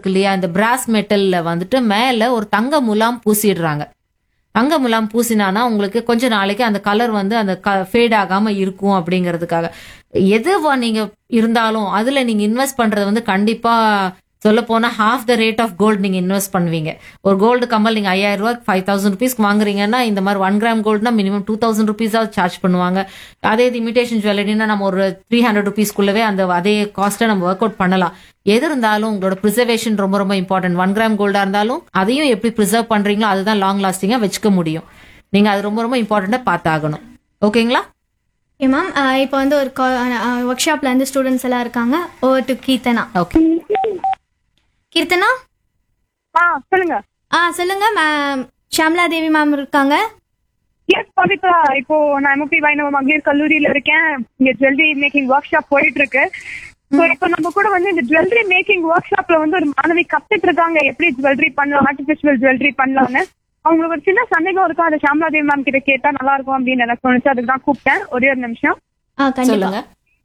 இருக்கு இல்லையா இந்த பிராஸ் மெட்டல்ல வந்துட்டு மேல ஒரு தங்க முலாம் பூசிடுறாங்க தங்க முலாம் பூசினானா உங்களுக்கு கொஞ்ச நாளைக்கு அந்த கலர் வந்து அந்த ஃபேட் ஆகாம இருக்கும் அப்படிங்கிறதுக்காக எது வ- நீங்க இருந்தாலும் அதுல நீங்க இன்வெஸ்ட் பண்றது வந்து கண்டிப்பா சொல்ல போனா half the rate of gold நீங்க இன்வெஸ்ட் பண்ணுவீங்க ஒரு கோல்டு கம்மல் நீங்க ஐயாயிரம் ரூபாய் ஃபைவ் தௌசண்ட் ருபீஸ்க்கு வாங்குறீங்கன்னா இந்த மாதிரி ஒன் கிராம் கோல்டுனா மினிமம் டூ தௌசண்ட் ருபீஸாவது சார்ஜ் பண்ணுவாங்க அதே இது இமிடேஷன் ஜுவல்லரினா நம்ம ஒரு த்ரீ ஹண்ட்ரட் ருபீஸ்க்குள்ளவே அந்த அதே காஸ்ட்டை நம்ம ஒர்க் அவுட் பண்ணலாம் எது இருந்தாலும் உங்களோட ப்ரிசர்வேஷன் ரொம்ப ரொம்ப இம்பார்ட்டன்ட் ஒன் கிராம் கோல்டா இருந்தாலும் அதையும் எப்படி ப்ரிசர்வ் பண்றீங்களோ அதுதான் லாங் லாஸ்டிங்கா வச்சுக்க முடியும் நீங்க அது ரொம்ப ரொம்ப இம்பார்ட்டண்டா பார்த்தாகணும் ஓகேங்களா ஓகே மேம் இப்போ வந்து ஒரு ஒர்க் ஷாப்ல இருந்து ஸ்டூடெண்ட்ஸ் எல்லாம் இருக்காங்க over to Keerthana okay Keerthana ஆ சொல்லுங்க ஆ சொல்லுங்க மேம் ஷாம்லா தேவி மேம் இருக்காங்க எஸ் பவித்ரா இப்போ நான் எம்ஓபி வைணவ மகளிர் கல்லூரியில இருக்கேன் இங்க ஜுவல்லரி மேக்கிங் ஒர்க் ஷாப் போயிட்டு இருக்கு ஸோ இப்போ நம்ம கூட வந்து இந்த ஜுவல்லரி மேக்கிங் ஒர்க் ஷாப்ல வந்து ஒரு மாணவி கத்துட்டு இருக்காங்க எப்படி ஜுவல்லரி பண்ணலாம் ஆர்டிபிஷியல் ஜுவல்லரி பண்ணலாம்னு அவங்களுக்கு ஒரு சின்ன சந்தேகம் இருக்கும் அதை ஷாம்லா தேவி மேம் கிட்ட கேட்டா நல்லா இருக்கும் அப்படின்னு எனக்கு தோணுச்சு அதுக்கு தான் கூப்பிட்டேன் ஒரே ஒரு நிமிஷம் ஆ கண்டிப்பா சொல்லுங்க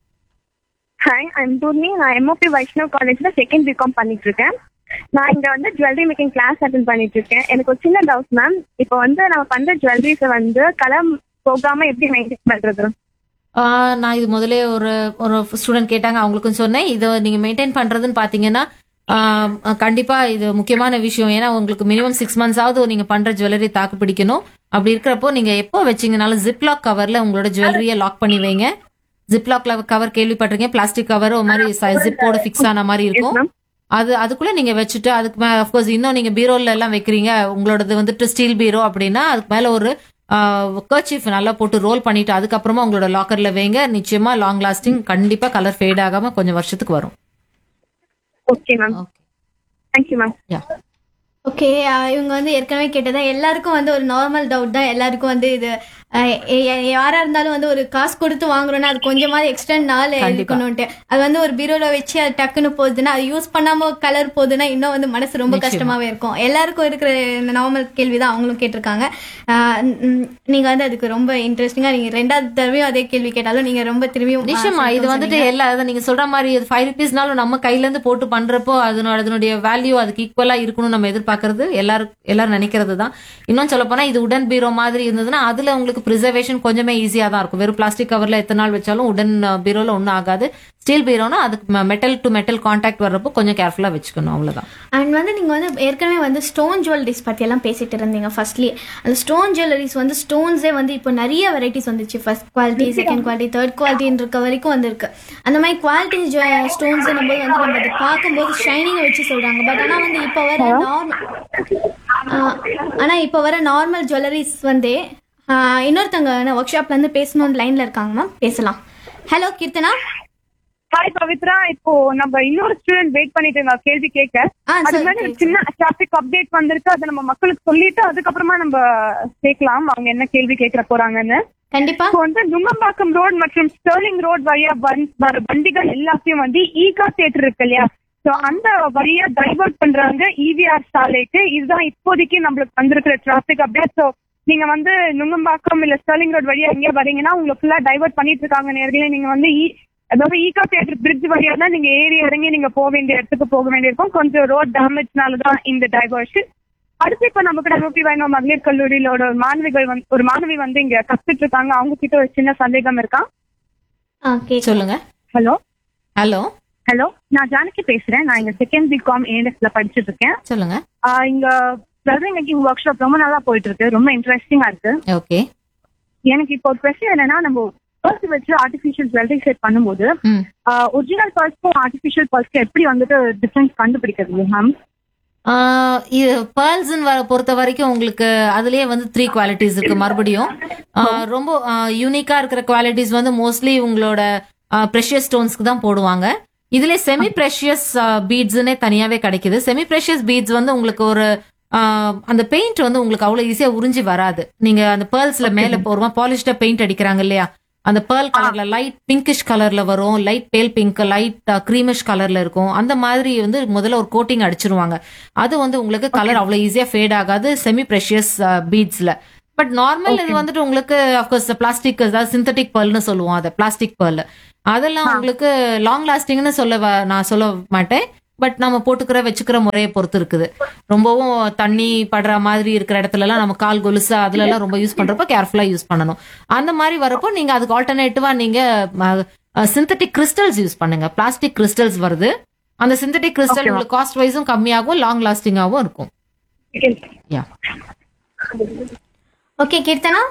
ஹாய் ஐம் டூர்னி நான் எம்ஓபி வைஷ்ணவ் காலேஜ்ல செகண்ட் பிகாம் பண்ணிட்டு இருக்கேன் நான் இங்க வந்து ஜுவல்லரி மேக்கிங் கிளாஸ் அட்டன் பண்ணிட்டு இருக்கேன் எனக்கு ஒரு சின்ன டவுட் மேம் இப்போ வந்து நம்ம பண்ற ஜுவல்லரிஸை வந்து கலர் போகாம எப்படி மெயின்டைன் பண்றது ஆஹ் நான் இது முதல்ல ஒரு ஒரு ஸ்டூடெண்ட் கேட்டாங்க அவங்களுக்கும் சொன்னேன் இதை நீங்க மெயின்டைன் பண்றதுன்னு பாத்தீங்கன்னா ஆஹ் கண்டிப்பா இது முக்கியமான விஷயம் ஏன்னா உங்களுக்கு மினிமம் சிக்ஸ் மந்த்ஸ் ஆகுது நீங்க பண்ற ஜுவல்லரி தாக்கு பிடிக்கணும் அப்படி இருக்கிறப்போ நீங்க எப்போ வச்சீங்கனாலும் ஜிப்லாக் கவர்ல உங்களோட ஜுவல்லரியை லாக் பண்ணி வைங்க ஜிப்லாக் கவர் கேள்விப்பட்டிருக்கீங்க பிளாஸ்டிக் கவர் ஒரு மாதிரி ஜிப்போட ஃபிக்ஸ் ஆன மாதிரி இருக்கும் ma'am. அது அதுக்குள்ள நீங்க வச்சுட்டு அதுக்கு மேல அஃப்கோர்ஸ் இன்னும் நீங்க பீரோல எல்லாம் வைக்கிறீங்க உங்களோடது வந்துட்டு ஸ்டீல் பீரோ அப்படின்னா அதுக்கு மேல ஒரு கர்ச்சீஃப் நல்லா போட்டு ரோல் பண்ணிட்டு அதுக்கப்புறமா உங்களோட லாக்கர்ல வைங்க நிச்சயமா லாங் லாஸ்டிங் கண்டிப்பா கலர் ஃபேட் ஆகாம கொஞ்சம் வருஷத்துக்கு வரும் okay ma'am okay thank you ma'am yeah okay இவங்க வந்து ஏற்கனவே கேட்டதா எல்லாருக்கும் வந்து ஒரு நார்மல் டவுட் தான் எல்லாருக்கும் வந்து இது அஹ், எ- எ- யாரா இருந்தாலும் வந்து ஒரு காசு கொடுத்து வாங்குறோம்னா அது கொஞ்சமாவது எக்ஸ்டெண்ட் நாள் இருக்கணும்ட்டு அது வந்து ஒரு பீரோல வச்சு அது டக்குன்னு போகுதுன்னா அது யூஸ் பண்ணாம கலர் போகுதுன்னா இன்னும் வந்து மனசு ரொம்ப கஷ்டமாவே இருக்கும் எல்லாருக்கும் இருக்கிற இந்த நார்மல் கேள்வி தான் அவங்களும் கேட்டிருக்காங்க அஹ், ம், நீங்க வந்து அதுக்கு ரொம்ப இன்ட்ரெஸ்டிங்கா நீங்க ரெண்டாவது தடவையும் அதே கேள்வி கேட்டாலும் நீங்க ரொம்ப திரும்பியும் நிச்சயமா இது வந்துட்டு எல்லா அதான் நீங்க சொல்ற மாதிரி ஃபைவ் ருபீஸ்னாலும் நம்ம கையில இருந்து போட்டு பண்றப்போ அதனோட அதனுடைய வேல்யூ அதுக்கு ஈக்குவலா இருக்கணும் நம்ம எதிர்பார்க்கறது எல்லாரும் எல்லாரும் நினைக்கிறது தான் இன்னும் சொல்ல போனா இது உடன் பீரோ மாதிரி இருந்ததுன்னா அதுல உங்களுக்கு ப்ரிசர்வேஷன் கொஞ்சமே ஈஸியா தான் இருக்கும் வெறும் பிளாஸ்டிக் கவர்ல எத்தனை நாள் வச்சாலும் உடன் பீரோல ஒன்றும் ஆகாது ஸ்டீல் பீரோனா அதுக்கு மெட்டல் டு மெட்டல் கான்டாக்ட் வர்றப்போ கொஞ்சம் கேர்ஃபுல்லா வச்சுக்கணும் அவ்வளவுதான் அண்ட் வந்து நீங்கள் வந்து ஏற்கனவே வந்து ஸ்டோன் ஜுவல்லரிஸ் பற்றி எல்லாம் பேசிட்டு இருந்தீங்க ஃபர்ஸ்ட்லி அந்த ஸ்டோன் ஜுவல்லரிஸ் வந்து ஸ்டோன்ஸே வந்து இப்போ நிறைய வெரைட்டிஸ் வந்துச்சு first quality second quality third குவாலிட்டின்னு இருக்க வரைக்கும் வந்திருக்கு அந்த மாதிரி குவாலிட்டி ஸ்டோன்ஸ் நம்ம வந்து நம்ம அதை பார்க்கும்போது ஷைனிங்கை வச்சு சொல்கிறாங்க பட் ஆனால் வந்து இப்போ வர நார்மல் ஆனால் இப்போ வர நார்மல் ஜுவல்லரிஸ் வந்து ஆஹ் இன்னொருத்தங்க ஒர்க் ஷாப்லேருந்து பேசணும்னு லைனில் இருக்காங்க மேம் பேசலாம் ஹலோ கீர்த்தனா ஹாய் பவித்ரா இப்போ நம்ம இன்னொரு ஸ்டூடெண்ட் வெயிட் பண்ணிட்டு இருந்தா கேள்வி கேட்க ஆ, அது சரி, மாதிரி ஒரு சரி. சின்ன டிராபிக் அப்டேட் வந்திருக்கு அதை நம்ம மக்களுக்கு சொல்லிட்டு அதுக்கப்புறமா நம்ம கேட்கலாம் அவங்க என்ன கேள்வி கேட்கற போறாங்கன்னு கண்டிப்பா இப்போ வந்து நுங்கம்பாக்கம் ரோட் மற்றும் ஸ்டர்லிங் ரோட் வழியா வந்- வர வண்டிகள் எல்லாத்தையும் வந்து ஈகா தியேட்டர் இருக்கு இல்லையா சோ அந்த வழியா டைவர்ட் பண்றாங்க இவிஆர் சாலைக்கு இதுதான் இப்போதைக்கு நம்மளுக்கு வந்திருக்கிற டிராபிக் அப்டேட் சோ நீங்க வந்து நுங்கம்பாக்கம் இல்ல ஸ்டர்லிங் ரோட் வழியா எங்கேயா வரீங்கன்னா உங்களுக்கு ஃபுல்லா டைவர்ட் பண்ணிட்டு இருக்காங்க நேர்களே நீங்க வந்து ஈ- அதாவது ஈகா தியேட்டர் பிரிட்ஜ் வழியா தான் நீங்க ஏறி இறங்கி நீங்க போக வேண்டிய இடத்துக்கு போக வேண்டியிருக்கும் கொஞ்சம் ரோட் டேமேஜ்னால தான் இந்த டைவர்ஷன் அடுத்து இப்ப நம்ம கூட எம்ஓபி வைணவ மகளிர் கல்லூரியிலோட ஒரு மாணவிகள் வந்து ஒரு மாணவி வந்து இங்க கத்துட்டு இருக்காங்க அவங்க கிட்ட ஒரு சின்ன சந்தேகம் இருக்கா ஓகே சொல்லுங்க ஹலோ ஹலோ ஹலோ நான் ஜானகி பேசுறேன் நான் இங்க செகண்ட் பிகாம் ஏஎன்எஸ்ல படிச்சிட்டு இருக்கேன் சொல்லுங்க ஆஹ் இங்க ஜுவல்லரி மேக்கிங் ஒர்க் ஷாப் ரொம்ப நல்லா போயிட்டு இருக்கு ரொம்ப இன்ட்ரெஸ்டிங்கா இருக்கு ஓகே எனக்கு இப்போ ஒரு கொஸ்டின் என்னன்னா நம்ம பர்ஸ் வச்சு ஆர்டிஃபிஷியல் ஜுவல்லரி செட் பண்ணும்போது ம் ஒரிஜினல் பர்ஸ்க்கும் ஆர்டிஃபிஷியல் பர்ஸ்க்கும் எப்படி வந்துட்டு டிஃபரன்ஸ் கண்டுபிடிக்கிறது மேம் ஆஹ் இது பேர்ல்ஸ்ன்னு வர பொறுத்த வரைக்கும் உங்களுக்கு அதுலயே வந்து த்ரீ குவாலிட்டிஸ் இருக்கு மறுபடியும் ஆஹ் ரொம்ப யூனிக்கா இருக்கிற குவாலிட்டிஸ் வந்து மோஸ்ட்லி உங்களோட ப்ரெஷியஸ் ஸ்டோன்ஸ்க்கு தான் போடுவாங்க இதுல செமி ப்ரெஷியஸ் பீட்ஸ்னே தனியாவே கிடைக்குது செமி ப்ரெஷியஸ் பீட்ஸ் வந்து உங்களுக்கு ஒரு ஆஹ் அந்த பெயிண்ட் வந்து உங்களுக்கு அவ்வளவு ஈஸியா உறிஞ்சி வராது நீங்க அந்த பேர்ல்ஸ்ல மேல போறோமா பாலிஷ்டா பெயிண்ட் அடிக்கிறாங்க இல்லையா அந்த பேர்ல் கலர்ல லைட் பிங்கிஷ் கலர்ல வரும் லைட் பேல் பிங்க் லைட் கிரீமிஷ் கலர்ல இருக்கும் அந்த மாதிரி வந்து முதல்ல ஒரு கோட்டிங் அடிச்சிருவாங்க அது வந்து உங்களுக்கு கலர் அவ்வளவு ஈஸியா ஃபேட் ஆகாது செமி ப்ரெஷியஸ் பீட்ஸ்ல பட் நார்மல் இது வந்துட்டு உங்களுக்கு அஃப்கோர்ஸ் பிளாஸ்டிக் அதாவது சிந்தட்டிக் பேர்ல்னு சொல்லுவோம் அதை பிளாஸ்டிக் பேர்ல் அதெல்லாம் உங்களுக்கு லாங் லாஸ்டிங்னு சொல்ல வ- நான் சொல்ல மாட்டேன் பட் நம்ம போட்டுக்கிற வச்சுக்கிற முறையை பொறுத்து இருக்குது ரொம்பவும் தண்ணி படுற மாதிரி இருக்கிற இடத்துல எல்லாம் நம்ம கால் கொலுசு அதுல எல்லாம் ரொம்ப யூஸ் பண்றப்ப கேர்ஃபுல்லா யூஸ் பண்ணணும் அந்த மாதிரி வரப்போ நீங்க அதுக்கு ஆல்டர்னேட்டிவா நீங்க சிந்தட்டிக் கிறிஸ்டல்ஸ் யூஸ் பண்ணுங்க பிளாஸ்டிக் கிறிஸ்டல்ஸ் வருது அந்த சிந்தட்டிக் கிறிஸ்டல் உங்களுக்கு காஸ்ட் வைஸும் கம்மியாகும் லாங் லாஸ்டிங்காகவும் இருக்கும் யா ஓகே கீர்த்தனா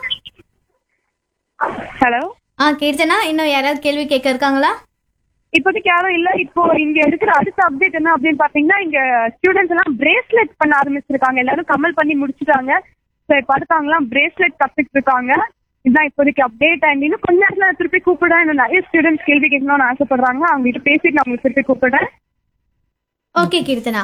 ஹலோ ஆ கீர்த்தனா இன்னும் யாராவது கேள்வி கேட்க இருக்காங்களா இப்போதைக்கு யாரும் இல்ல இப்போ இங்க இருக்கிற அடுத்த அப்டேட் என்ன அப்படின்னு பாத்தீங்கன்னா இங்க ஸ்டூடெண்ட்ஸ் எல்லாம் பிரேஸ்லெட் பண்ண ஆரம்பிச்சிருக்காங்க எல்லாரும் கமல் பண்ணி முடிச்சிட்டாங்க சோ இப்ப அடுத்தவங்கலாம் பிரேஸ்லெட் கத்துக்கிட்டு இருக்காங்க இதுதான் இப்போதைக்கு அப்டேட் அண்ட் இன்னும் கொஞ்ச நேரத்துல நான் திருப்பி கூப்பிடுறேன் இன்னும் நிறைய ஸ்டூடெண்ட்ஸ் கேள்வி கேட்கணும்னு ஆசைப்படுறாங்க அவங்க கிட்ட பேசிட்டு நான் உங்களுக்கு திருப்பி கூப்பிடுறேன் ஓகே கீர்த்தனா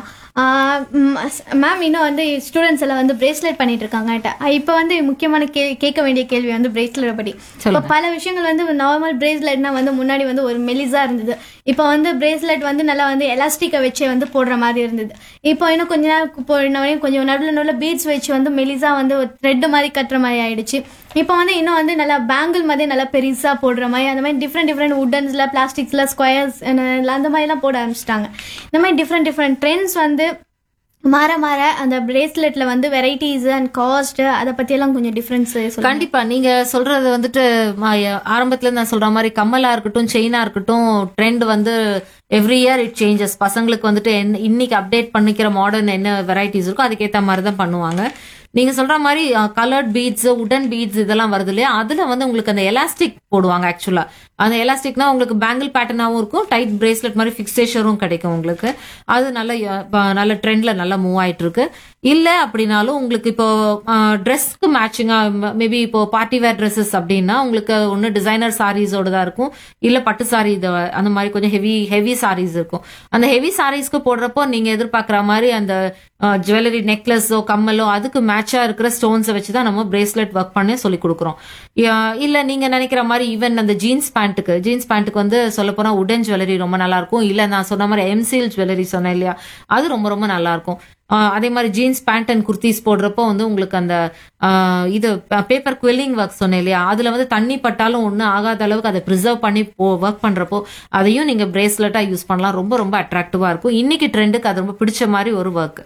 மேம் இன்னும் வந்து ஸ்டூடெண்ட்ஸ் எல்லாம் வந்து பிரேஸ்லெட் பண்ணிட்டு இருக்காங்க இப்போ வந்து முக்கியமான கே கேட்க வேண்டிய கேள்வி வந்து பிரேஸ்லெட் பற்றி இப்போ சொல்லுங்க. பல விஷயங்கள் வந்து நார்மல் பிரேஸ்லெட்னா வந்து முன்னாடி வந்து ஒரு மெலிசா இருந்தது இப்போ வந்து பிரேஸ்லெட் வந்து நல்லா வந்து எலாஸ்டிக்கை வச்சு வந்து போடுற மாதிரி இருந்தது இப்போ இன்னும் கொஞ்ச நேரம் போன வரையும் கொஞ்சம் நடுவில் நடுவில் பீட்ஸ் வச்சு வந்து மெலிசா வந்து ஒரு த்ரெட் மாதிரி கட்டுற மாதிரி ஆயிடுச்சு இப்போ வந்து இன்னும் வந்து நல்லா பேங்கிள் மாதிரி நல்லா பெருசா போடுற மாதிரி அந்த மாதிரி டிஃப்ரெண்ட் டிஃப்ரெண்ட் உட்டன்ஸ்ல பிளாஸ்டிக்ஸ்ல ஸ்கொயர்ஸ் அந்த மாதிரிலாம் போட ஆரம்பிச்சிட்டாங்க இந்த மாதிரி டிஃப்ரெண்ட் டிஃப்ரெண்ட் ட்ரெண்ட்ஸ் வந்து மாற மாற அந்த பிரேஸ்லெட்ல வந்து வெரைட்டிஸ் அண்ட் காஸ்ட் அதை பத்தி எல்லாம் கொஞ்சம் டிஃபரன்ஸ் சொல்லுங்க கண்டிப்பா நீங்க சொல்றது வந்துட்டு ம- ஆரம்பத்துல நான் சொல்ற மாதிரி கம்மலா இருக்கட்டும் செயினா இருக்கட்டும் ட்ரெண்ட் வந்து எவ்ரி இயர் இட் சேஞ்சஸ் பசங்களுக்கு வந்துட்டு என்ன- இன்னைக்கு அப்டேட் பண்ணிக்கிற மாடர்ன் என்ன வெரைட்டிஸ் இருக்கோ அதுக்கேத்த மாதிரி தான் பண்ணுவாங்க நீங்க சொல்ற மாதிரி கலர்ட் பீட்ஸ் உடன் பீட்ஸ் இதெல்லாம் வருது இல்லையா அதுல வந்து உங்களுக்கு அந்த எலாஸ்டிக் போடுவாங்க ஆக்சுவலா அந்த எலாஸ்டிக்னா உங்களுக்கு பேங்கிள் பேட்டர்னாவும் இருக்கும் டைட் பிரேஸ்லெட் மாதிரி ஃபிக்ஸேஷரும் கிடைக்கும் உங்களுக்கு அது நல்ல அஹ், ப- நல்ல ட்ரெண்ட்ல நல்லா மூவ் ஆயிட்டு இருக்கு இல்ல அப்படின்னாலும் உங்களுக்கு இப்போ ட்ரெஸ்க்கு மேட்சிங்கா மேபி இப்போ பார்ட்டி வேர் ட்ரெஸ்ஸஸ் அப்படின்னா உங்களுக்கு ஒன்னு டிசைனர் சாரீஸோட தான் இருக்கும் இல்ல பட்டு சாரி அந்த மாதிரி கொஞ்சம் ஹெவி ஹெவி சாரீஸ் இருக்கும் அந்த ஹெவி சாரீஸ்க்கு போடுறப்போ நீங்க எதிர்பார்க்குற மாதிரி அந்த ஜுவல்லரி நெக்லஸோ கம்மலோ அதுக்கு மேட்சா இருக்கிற ஸ்டோன்ஸை வச்சு தான் நம்ம பிரேஸ்லெட் ஒர்க் பண்ணி சொல்லி கொடுக்குறோம் யா- இல்ல நீங்க நினைக்கிற மாதிரி ஈவன் அந்த ஜீன்ஸ் பேண்ட்டுக்கு ஜீன்ஸ் பேண்ட்டுக்கு வந்து சொல்ல போனா உடன் ஜுவல்லரி ரொம்ப நல்லா இருக்கும் இல்ல நான் சொன்ன மாதிரி எம்சிஎல் ஜுவல்லரி சொன்னேன் இல்லையா அது ரொம்ப ரொம்ப நல்லா இருக்கும் ஆஹ் அதே மாதிரி ஜீன்ஸ் பேண்ட் அண்ட் குர்த்திஸ் போடுறப்போ வந்து உங்களுக்கு அந்த ஆஹ் இது பேப்பர் குவெல்லிங் ஒர்க் சொன்னேன் இல்லையா அதுல வந்து தண்ணி பட்டாலும் ஒன்றும் ஆகாத அளவுக்கு அதை ப்ரிசர்வ் பண்ணி ஒர்க் பண்றப்போ அதையும் நீங்க பிரேஸ்லெட்டா யூஸ் பண்ணலாம் ரொம்ப ரொம்ப அட்ராக்டிவா இருக்கும் இன்னைக்கு ட்ரெண்டுக்கு அது ரொம்ப பிடிச்ச மாதிரி ஒரு ஒர்க்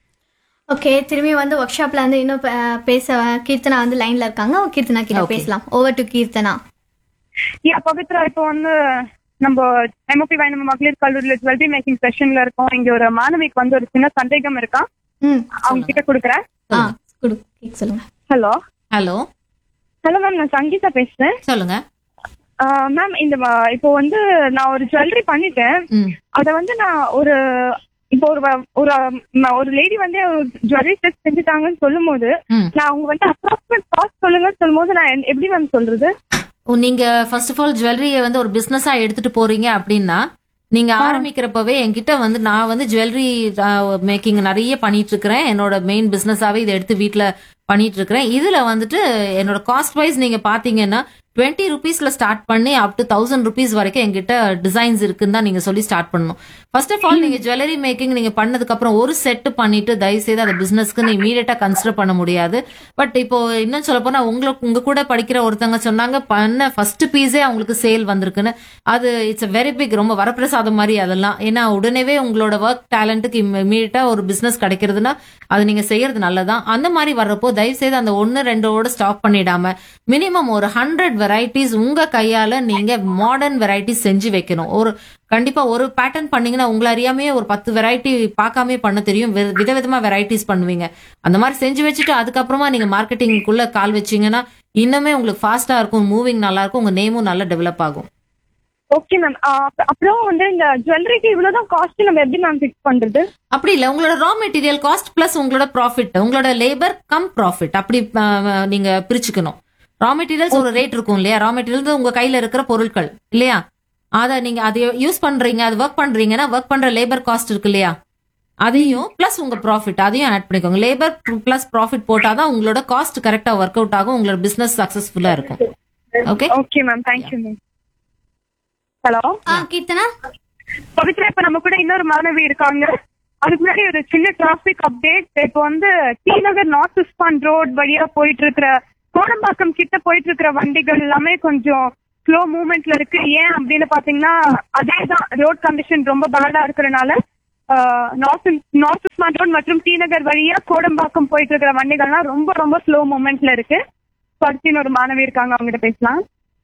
ஓகே திரும்பி வந்து ஒர்க் ஷாப்ல வந்து இன்னும் பே- பேச கீர்த்தனா வந்து லைன்ல இருக்காங்க கீர்த்தனா கிட்ட Okay. பேசலாம் over to Keerthana yeah Pavithra இப்போ வந்து நம்ம எம்ஓபி நம்ம மகளிர் கல்லூரியில ஜுவல்லரி மேக்கிங் செஷன்ல இருக்கோம் இங்க ஒரு மாணவிக்கு வந்து ஒரு சின்ன சந்தேகம் இருக்கா ம் அவங்க கிட்ட கொடுக்குறேன் ஆ குடு கேக்க சொல்லுங்க ஹலோ ஹலோ ஹலோ மேம் நான் சங்கீதா பேசுறேன் சொல்லுங்க மேம் இந்த ம- இப்போ வந்து நான் ஒரு ஜுவல்லரி பண்ணிட்டேன் ம் அத வந்து நான் ஒரு இப்போ ஒரு வ- ஒரு ம- ஒரு லேடி வந்து ஜுவல்லரி டெஸ்ட் செஞ்சுட்டாங்கன்னு சொல்லும்போது ம் நான் அவங்க வந்து அப்ராக்சிமேட் காஸ்ட் சொல்லுங்கன்னு சொல்லும்போது நான் என்- எப்படி மேம் சொல்றது ஓ, நீங்க ஃபர்ஸ்ட் ஆஃப் ஆல் ஜுவல்லரியை வந்து ஒரு பிசினஸா எடுத்துட்டு போறீங்க அப்படின்னா நீங்க ஆரம்பிக்கிறப்பவே என்கிட்ட வந்து நான் வந்து ஜுவல்லரி மேக்கிங் நிறைய பண்ணிட்டு இருக்கிறேன் என்னோட மெயின் பிசினஸாவே இதை எடுத்து வீட்ல பண்ணிட்டு இருக்கிறேன் இதுல வந்துட்டு என்னோட காஸ்ட் வைஸ் நீங்க பாத்தீங்கன்னா டுவெண்ட்டி ருபீஸ்ல ஸ்டார்ட் பண்ணி அப் டு தௌசண்ட் ருபீஸ் வரைக்கும் என்கிட்ட டிசைன்ஸ் இருக்குன்னு தான் நீங்க சொல்லி ஸ்டார்ட் பண்ணணும் ஃபர்ஸ்ட் ஆஃப் ஆல் நீங்க ஜுவல்லரி மேக்கிங் நீங்க பண்ணதுக்கு அப்புறம் ஒரு செட் பண்ணிட்டு தயவு செய்து அந்த பிசினஸ்க்கு நீ இமீடியட்டா கன்சிடர் பண்ண முடியாது பட் இப்போ இன்னும் சொல்ல போனா உங்களுக்கு உங்க கூட படிக்கிற ஒருத்தவங்க சொன்னாங்க பண்ண ஃபர்ஸ்ட் பீஸே அவங்களுக்கு சேல் வந்திருக்குன்னு அது இட்ஸ் a வெரி பிக் ரொம்ப வரப்பிரசாதம் மாதிரி அதெல்லாம் ஏன்னா உடனேவே உங்களோட ஒர்க் டேலண்ட்டுக்கு இமீடியட்டா ஒரு பிசினஸ் கிடைக்கிறதுனா அது நீங்க செய்யறது நல்லதான் அந்த மாதிரி வர்றப்போ தயவு செய்து அந்த ஒன்னு ரெண்டோட ஸ்டாப் பண்ணிடாம மினிமம் ஒரு ஹண்ட்ரட் வெரைட்டிஸ் உங்க கையால நீங்க மாடர்ன் வெரைட்டிஸ் செஞ்சு வைக்கணும் ஒரு கண்டிப்பா ஒரு பேட்டர்ன் பண்ணீங்கன்னா உங்களை அறியாமே ஒரு பத்து வெரைட்டி பார்க்காமே பண்ண தெரியும் வி- விதவிதமா வெரைட்டிஸ் பண்ணுவீங்க அந்த மாதிரி செஞ்சு வச்சுட்டு அதுக்கப்புறமா நீங்க மார்க்கெட்டிங்குள்ள கால் வச்சீங்கன்னா இன்னுமே உங்களுக்கு ஃபாஸ்டா இருக்கும் மூவிங் நல்லா இருக்கும் உங்க நேமும் நல்லா டெவலப் ஆகும் ஓகே மேம் அப்புறம் வந்து இந்த ஜுவல்லரிக்கு இவ்வளவுதான் காஸ்ட் நம்ம எப்படி மேம் ஃபிக்ஸ் பண்றது அப்படி இல்ல உங்களோட ரா மெட்டீரியல் காஸ்ட் பிளஸ் உங்களோட ப்ராஃபிட் உங்களோட லேபர் கம் ப்ராஃபிட் அப்படி அஹ், நீங்க பிரிச்சுக்கணும் ரா மெட்டீரியல்ஸ் ஒரு ரேட் இருக்கும் இல்லையா ரா மெட்டீரியல் உங்க கையில இருக்கிற பொருட்கள் இல்லையா அத நீங்க அதை யூஸ் பண்றீங்க அது ஒர்க் பண்றீங்கன்னா ஒர்க் பண்ற லேபர் காஸ்ட் இருக்கு இல்லையா அதையும் பிளஸ் உங்க ப்ராஃபிட் அதையும் ஆட் பண்ணிக்கோங்க லேபர் பிளஸ் ப்ராஃபிட் போட்டாதான் உங்களோட காஸ்ட் கரெக்டா ஒர்க் அவுட் ஆகும் உங்களோட பிசினஸ் சக்சஸ்ஃபுல்லா இருக்கும் okay okay ma'am thank you ma'am hello ஆ கீர்த்தனா பவித்ரா இப்ப நம்ம கூட இன்னொரு மாணவி இருக்காங்க அதுக்கு முன்னாடி ஒரு சின்ன டிராபிக் அப்டேட் இப்போ வந்து T Nagar north Usman road வழியா போயிட்டு இருக்கிற கோடம்பாக்கம் கிட்ட போயிட்டு இருக்கிற வண்டிகள் எல்லாமே கொஞ்சம் ஸ்லோ மூவ்மெண்ட்ல இருக்கு ஏன் அப்படின்னு பாத்தீங்கன்னா அதே தான் ரோட் கண்டிஷன் ரொம்ப பேடா இருக்கிறனால நார்த் நார்த் ஸ்மார்ட் ரோட் மற்றும் டி நகர் வழியா கோடம்பாக்கம் போயிட்டு இருக்கிற வண்டிகள்லாம் ரொம்ப ரொம்ப ஸ்லோ மூமெண்ட்ல இருக்கு படுத்தின்னு ஒரு மாணவி இருக்காங்க அவங்ககிட்ட பேசலாம்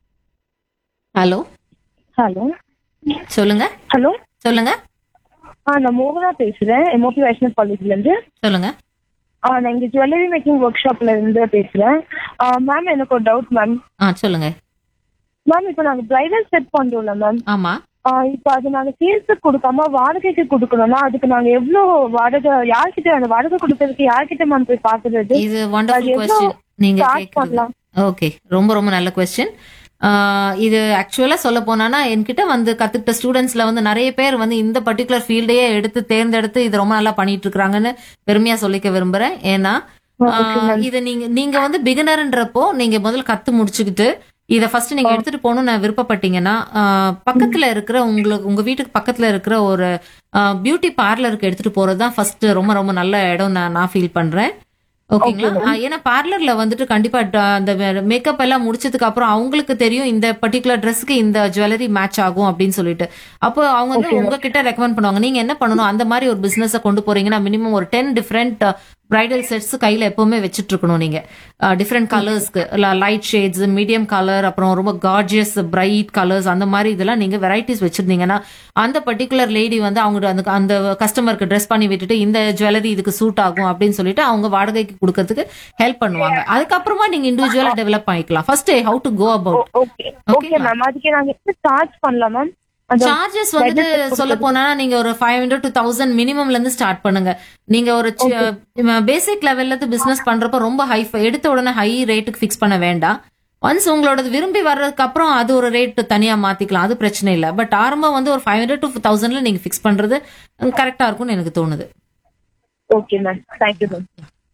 ஹலோ ஹலோ சொல்லுங்க ஹலோ சொல்லுங்க ஆ நான் மோகனா பேசுறேன் எம்ஓபி வைஷ்ணவ் காலேஜ்ல இருந்து சொல்லுங்க ஆ, நான் இங்க ஜுவல்லரி மேக்கிங் ஒர்க் ஷாப்ல இருந்து பேசுறேன் மேம் எனக்கு ஒரு டவுட் மேம் ஆ சொல்லுங்க மேம் இப்போ நாங்க பிரைடல் செட் பண்றோம்ல மேம் ஆமா இப்போ அது நாங்க சேல்ஸுக்கு கொடுக்காம வாடகைக்கு கொடுக்கணும்னா அதுக்கு நாங்க எவ்வளவு வாடகை யார்கிட்ட அந்த வாடகை கொடுக்கறதுக்கு யார்கிட்ட மேம் போய் பாக்குறது இது அது வண்டர்ஃபுல் எவ்வளவு கொஸ்டின் நீங்க charge கேக்குறது பண்ணலாம்? ஓகே ரொம்ப ரொம்ப நல்ல கொஸ்டின் இது ஆக்சுவலா சொல்ல போனானா என்கிட்ட வந்து கத்துக்கிட்ட ஸ்டூடெண்ட்ஸ்ல வந்து நிறைய பேர் வந்து இந்த பர்டிகுலர் ஃபீல்டையே எடுத்து தேர்ந்தெடுத்து இது ரொம்ப நல்லா பண்ணிட்டு இருக்காங்கன்னு பெருமையா சொல்லிக்க விரும்புறேன் ஏன்னா ஆஹ், இது நீங்க நீங்க வந்து பிகினர்ன்றப்போ நீங்க முதல்ல கத்து முடிச்சுக்கிட்டு இத ஃபர்ஸ்ட் நீங்க எடுத்துட்டு போகணும்னு நான் விருப்பப்பட்டீங்கன்னா ஆஹ், பக்கத்துல இருக்கிற உங்களுக்கு உங்க வீட்டுக்கு பக்கத்துல இருக்கிற ஒரு பியூட்டி பார்லருக்கு எடுத்துட்டு போறது தான் ஃபர்ஸ்ட் ரொம்ப ரொம்ப நல்ல இடம் நான் நான் ஃபீல் பண்றேன் ஓகேங்களா ஆஹ், ஏன்னா பார்லர்ல வந்துட்டு கண்டிப்பா ட- அந்த மேக்கப் எல்லாம் முடிச்சதுக்கு அப்புறம் அவங்களுக்கு தெரியும் இந்த பர்டிகுலர் ட்ரெஸ்க்கு இந்த ஜுவல்லரி மேட்ச் ஆகும் அப்படின்னு சொல்லிட்டு அப்போ அவங்க வந்து உங்ககிட்ட ரெக்கமெண்ட் பண்ணுவாங்க நீங்க என்ன பண்ணணும் அந்த மாதிரி ஒரு பிசினஸ் கொண்டு போறீங்கன்னா மினிமம் ஒரு டென் டிஃப்ரெண்ட் பிரைடல் செட்ஸ் கையில எப்பவுமே வச்சுட்டு இருக்கணும் நீங்க டிஃப்ரெண்ட் கலர்ஸ்க்கு லைட் ஷேட்ஸ் மீடியம் கலர் அப்புறம் ரொம்ப கார்ஜியஸ் பிரைட் கலர்ஸ் அந்த மாதிரி இதெல்லாம் நீங்க வெரைட்டிஸ் வச்சிருந்தீங்கன்னா அந்த பர்டிகுலர் லேடி வந்து அவங்க அந்த அந்த கஸ்டமருக்கு ட்ரெஸ் பண்ணி விட்டுட்டு இந்த ஜுவல்லரி இதுக்கு சூட் ஆகும் அப்படின்னு சொல்லிட்டு அவங்க வாடகைக்கு கொடுக்கறதுக்கு ஹெல்ப் பண்ணுவாங்க அதுக்கப்புறமா நீங்க இண்டிவிஜுவலா டெவலப் பண்ணிக்கலாம் first how to go about okay okay ma'am அதுக்கு நாங்க எப்படி சார்ஜ் பண்ணலாம் மேம் அந்த சார்ஜஸ் வந்துட்டு சொல்ல போனா நீங்க ஒரு ஃபைவ் ஹண்ட்ரட் டு தௌசண்ட் மினிமம்ல இருந்து ஸ்டார்ட் பண்ணுங்க நீங்க ஒரு பேசிக் லெவல்ல இருந்து பிசினஸ் பண்றப்ப ரொம்ப ஹை எடுத்த உடனே ஹை ரேட்டுக்கு ஃபிக்ஸ் பண்ண வேண்டாம் ஒன்ஸ் உங்களோட விரும்பி வர்றதுக்கு அப்புறம் அது ஒரு ரேட் தனியா மாத்திக்கலாம் அது பிரச்சனை இல்ல பட் ஆரம்பம் வந்து ஒரு ஃபைவ் ஹண்ட்ரட் டு தௌசண்ட்ல நீங்க ஃபிக்ஸ் பண்றது கரெக்டா இருக்கும்னு எனக்கு தோணுது okay ma'am thank you ma'am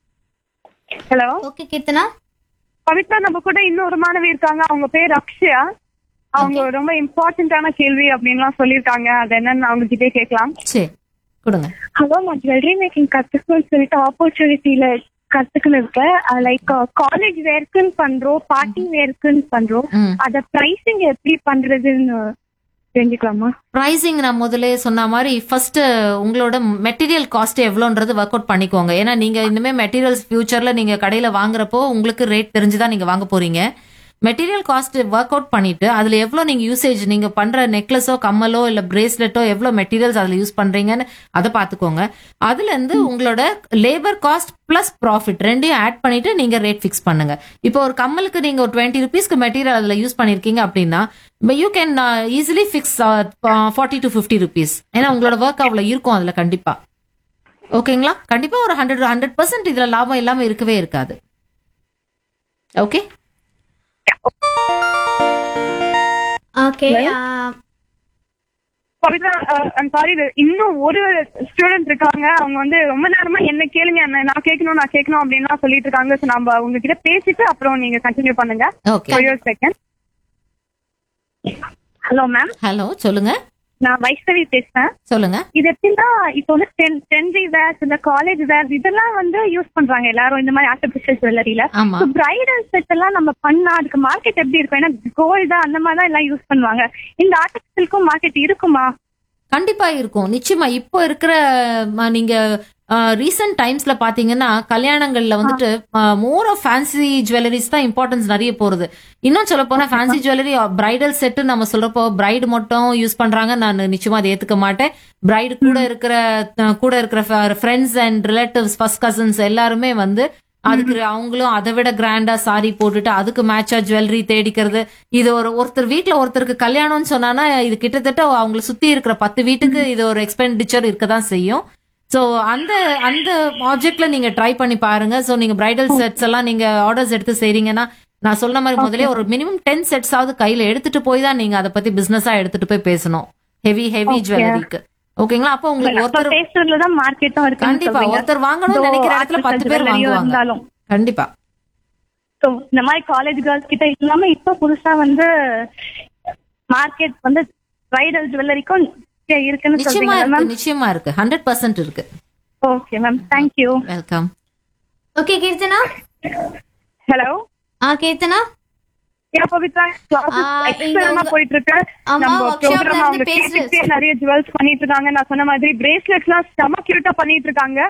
hello okay Keerthana Pavithra நம்ம கூட இன்னொரு மாணவி இருக்காங்க அவங்க பேர் அக்ஷயா அவங்க ரொம்ப இம்பார்ட்டன்டான கேள்வி அப்படின்லாம் சொல்லியிருக்காங்க அது என்னன்னு அவங்க கிட்டே கேட்கலாம் சரி கொடுங்க ஹலோ நான் ஜுவல்லரி மேக்கிங் கத்துக்கணும்னு சொல்லிட்டு ஆப்பர்ச்சுனிட்டியில கத்துக்கணும் இருக்கேன் லைக் காலேஜ் வேர்க்குன்னு பண்றோம் பார்ட்டி வேர்க்குன்னு பண்றோம் ம் அத பிரைசிங் எப்படி பண்றதுன்னு தெரிஞ்சுக்கலாமா ப்ரைசிங் நான் முதல்ல சொன்ன மாதிரி ஃபர்ஸ்ட் உங்களோட மெட்டீரியல் காஸ்ட் எவ்வளோன்றது ஒர்க் அவுட் பண்ணிக்கோங்க ஏன்னா நீங்க இனிமே மெட்டீரியல்ஸ் ஃபியூச்சர்ல நீங்க கடையில வாங்குறப்போ உங்களுக்கு ரேட் தெரிஞ்சுதான் நீங்க வாங்க போறீங்க மெட்டீரியல் காஸ்ட் ஒர்க் அவுட் பண்ணிட்டு அதுல எவ்வளவு நீங்க யூசேஜ் நீங்க பண்ற நெக்லஸோ கம்மலோ இல்ல பிரேஸ்லெட்டோ எவ்வளவு மெட்டீரியல்ஸ் அதுல யூஸ் பண்றீங்கன்னு அதை பாத்துக்கோங்க அதுல இருந்து உங்களோட லேபர் காஸ்ட் பிளஸ் ப்ராஃபிட் ரெண்டையும் ஆட் பண்ணிட்டு நீங்க ரேட் ஃபிக்ஸ் பண்ணுங்க இப்போ ஒரு கம்மலுக்கு நீங்க ஒரு டுவெண்ட்டி ருபீஸ்க்கு மெட்டீரியல் அதுல யூஸ் பண்ணிருக்கீங்க அப்படின்னா you can easily fix forty to fifty rupees ஏன்னா உங்களோட ஒர்க் அவ்வளவு இருக்கும் அதுல கண்டிப்பா ஓகேங்களா கண்டிப்பா ஒரு ஹண்ட்ரட் ஹண்ட்ரட் பர்சன்ட் இதுல லாபம் இல்லாம இருக்கவே இருக்காது ஓகே ஓகே பவித்ரா சாரி இன்னும் ஒரு ஸ்டூடெண்ட் இருக்காங்க அவங்க வந்து ரொம்ப நேரமா என்ன கேளுங்க என்ன நான் கேட்கணும் நான் கேட்கணும் அப்படின்லாம் சொல்லிட்டு இருக்காங்க ஸோ நம்ம அவங்க கிட்ட பேசிட்டு அப்புறம் நீங்க கண்டினியூ பண்ணுங்க okay second hello ma'am hello சொல்லுங்க நான் வைஷ்ணவி பேசுறேன் சொல்லுங்க இது எப்படின்னா இப்போ வந்து டென் டென்ரி வேர்ஸ் இந்த காலேஜ் வேர்ஸ் இதெல்லாம் வந்து யூஸ் பண்றாங்க எல்லாரும் இந்த மாதிரி ஆர்டிபிஷியல் ஜுவல்லரியில ஆமா பிரைடல் செட் எல்லாம் நம்ம பண்ணா அதுக்கு மார்க்கெட் எப்படி இருக்கும் ஏன்னா கோல்டு அந்த மாதிரி தான் எல்லாம் யூஸ் பண்ணுவாங்க இந்த ஆர்டிபிஷியலுக்கும் மார்க்கெட் இருக்குமா கண்டிப்பா இருக்கும் நிச்சயமா இப்போ இருக்கிற ம, நீங்க ரீசெண்ட் டைம்ஸ்ல பாத்தீங்கன்னா கல்யாணங்கள்ல வந்துட்டு மோர் ஆஃப் ஃபேன்சி ஜுவல்லரிஸ் தான் இம்பார்ட்டன்ஸ் நிறைய போறது இன்னும் சொல்ல போனா ஃபேன்சி ஜுவல்லரி பிரைடல் செட்டு நம்ம சொல்றப்போ பிரைடு மட்டும் யூஸ் பண்றாங்க நான் நிச்சயமா அதை ஏத்துக்க மாட்டேன் பிரைடு கூட இருக்கிற அஹ், கூட இருக்கிற friends and relatives first cousins எல்லாருமே வந்து அதுக்கு அவங்களும் அதை விட கிராண்டா சாரி போட்டுட்டு அதுக்கு மேட்சா ஜுவல்லரி தேடிக்கிறது இது ஒரு ஒருத்தர் வீட்ல ஒருத்தருக்கு கல்யாணம்னு சொன்னானா இது கிட்டத்தட்ட அவங்களை சுத்தி இருக்கிற பத்து வீட்டுக்கு இது ஒரு எக்ஸ்பெண்டிச்சர் இருக்கதான் செய்யும் சோ அந்த அந்த ஆப்ஜெக்ட்ல நீங்க ட்ரை பண்ணி பாருங்க சோ நீங்க பிரைடல் செட்ஸ் எல்லாம் நீங்க ஆர்டர்ஸ் எடுத்து செய்றீங்கன்னா நான் சொன்ன மாதிரி முதல்ல ஒரு மினிமம் டென் செட்ஸ் ஆவது கையில எடுத்துட்டு போய் தான் நீங்க அதை பத்தி பிசினஸா எடுத்துட்டு போய் பேசணும் ஹெவி ஹெவி ஜுவல்லரிக்கு ஓகேங்களா அப்போ உங்களுக்கு ஒருத்தர் பேசுறதுல தான் மார்க்கெட்டும் இருக்கு கண்டிப்பா ஒருத்தர் வாங்கணும்னு நினைக்கிற இடத்துல பத்து பேர் வாங்குவாங்க இருந்தாலும் கண்டிப்பா So, இந்த மாதிரி காலேஜ் கேர்ள்ஸ் கிட்ட இல்லாம இப்ப புதுசா வந்து மார்க்கெட் வந்து பிரைடல் ஜுவல்லரிக்கும் இருக்குன்னு நிச்சயமா சொல்றீங்க இருக்கு மேம் நிச்சயமா இருக்கு ஹண்ட்ரட் பர்சன்ட் இருக்கு okay ma'am thank you welcome okay Keerthana hello ஆ கீர்த்தனா ஏன் பவித்ரா ஆ, கிளாஸஸ் இங்க எக்ஸ்ட்ரா உங்க- போயிட்டு இருக்கு ஆமா, நம்ம workshop ல ப்ரோக்ராம் அவங்க இருந்து பேசுறது. கேட்டுக்கிட்டே நிறைய ஜுவல்ஸ் பண்ணிட்டு இருக்காங்க நான் சொன்ன மாதிரி பிரேஸ்லெட்ஸ் எல்லாம் செம கியூட்டா பண்ணிட்டு இருக்காங்க